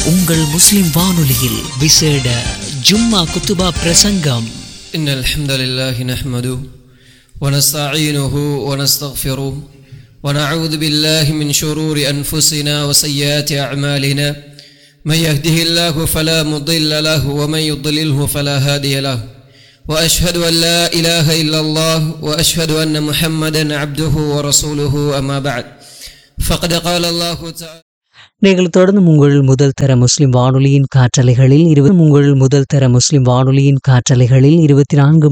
உங்கள் முஸ்லிம் வானொலியில் விசேட ஜும்மா குத்துபா பிரசங்கம் إن الحمد لله نحمده ونستعينه ونستغفره ونعوذ بالله من شرور أنفسنا وسيئات أعمالنا من يهده الله فلا مضل له ومن يضلله فلا هادي له وأشهد أن لا إله إلا الله وأشهد أن محمدا عبده ورسوله أما بعد فقد قال الله تعالى நீங்கள் தொடர்ந்து உங்கள் முதல் தர முஸ்லிம் வானொலியின் காற்றலைகளில் இருபது உங்கள் முதல் தர முஸ்லிம் வானொலியின் காற்றலைகளில் இருபத்தி நான்கு